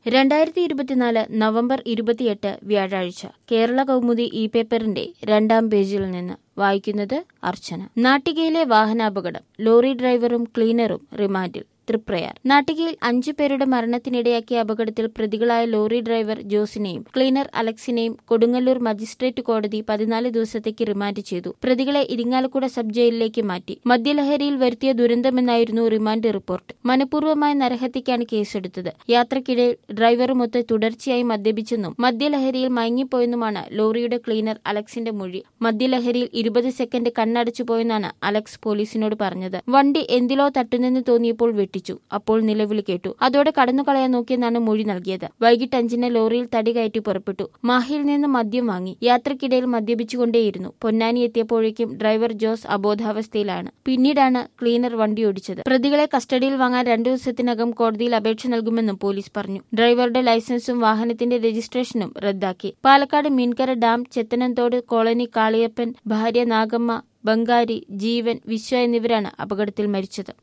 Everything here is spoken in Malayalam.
രണ്ടായിരത്തി ഇരുപത്തിനാല് നവംബർ ഇരുപത്തിയെട്ട് വ്യാഴാഴ്ച കേരള കൗമുദി ഇ പേപ്പറിന്റെ രണ്ടാം പേജിൽ നിന്ന് വായിക്കുന്നത് അർച്ചന നാട്ടികയിലെ വാഹനാപകടം ലോറി ഡ്രൈവറും ക്ലീനറും റിമാൻഡിൽ തൃപ്രയാർ നാട്ടികയിൽ അഞ്ചു പേരുടെ മരണത്തിനിടയാക്കിയ അപകടത്തിൽ പ്രതികളായ ലോറി ഡ്രൈവർ ജോസിനെയും ക്ലീനർ അലക്സിനെയും കൊടുങ്ങല്ലൂർ മജിസ്ട്രേറ്റ് കോടതി പതിനാല് ദിവസത്തേക്ക് റിമാൻഡ് ചെയ്തു പ്രതികളെ ഇരിങ്ങാലക്കുട സബ് ജയിലിലേക്ക് മാറ്റി മദ്യലഹരിയിൽ വരുത്തിയ ദുരന്തമെന്നായിരുന്നു റിമാൻഡ് റിപ്പോർട്ട് മനഃപൂർവ്വമായ നരഹത്യക്കാണ് കേസെടുത്തത് യാത്രക്കിടെ ഡ്രൈവറുമൊത്ത് തുടർച്ചയായി മദ്യപിച്ചെന്നും മദ്യലഹരിയിൽ മയങ്ങിപ്പോയെന്നുമാണ് ലോറിയുടെ ക്ലീനർ അലക്സിന്റെ മൊഴി മദ്യലഹരിയിൽ ഇരുപത് സെക്കൻഡ് കണ്ണടച്ചു പോയെന്നാണ് അലക്സ് പോലീസിനോട് പറഞ്ഞത് വണ്ടി എന്തിലോ തട്ടുന്നെന്ന് തോന്നിയപ്പോൾ വെട്ടിച്ചു അപ്പോൾ നിലവിളി കേട്ടു അതോടെ കടന്നു കളയാൻ നോക്കിയെന്നാണ് മൊഴി നൽകിയത് വൈകിട്ട് അഞ്ചിന് ലോറിയിൽ തടി കയറ്റി പുറപ്പെട്ടു മാഹിയിൽ നിന്ന് മദ്യം വാങ്ങി യാത്രക്കിടയിൽ മദ്യപിച്ചുകൊണ്ടേയിരുന്നു പൊന്നാനി എത്തിയപ്പോഴേക്കും ഡ്രൈവർ ജോസ് അബോധാവസ്ഥയിലാണ് പിന്നീടാണ് ക്ലീനർ വണ്ടി ഓടിച്ചത് പ്രതികളെ കസ്റ്റഡിയിൽ വാങ്ങാൻ രണ്ടു ദിവസത്തിനകം കോടതിയിൽ അപേക്ഷ നൽകുമെന്നും പോലീസ് പറഞ്ഞു ഡ്രൈവറുടെ ലൈസൻസും വാഹനത്തിന്റെ രജിസ്ട്രേഷനും റദ്ദാക്കി പാലക്കാട് മീൻകര ഡാം ചെത്തനന്തോട് കോളനി കാളിയപ്പൻ ഭാര്യ നാഗമ്മ ബംഗാരി ജീവൻ വിശ്വ എന്നിവരാണ് അപകടത്തിൽ മരിച്ചത്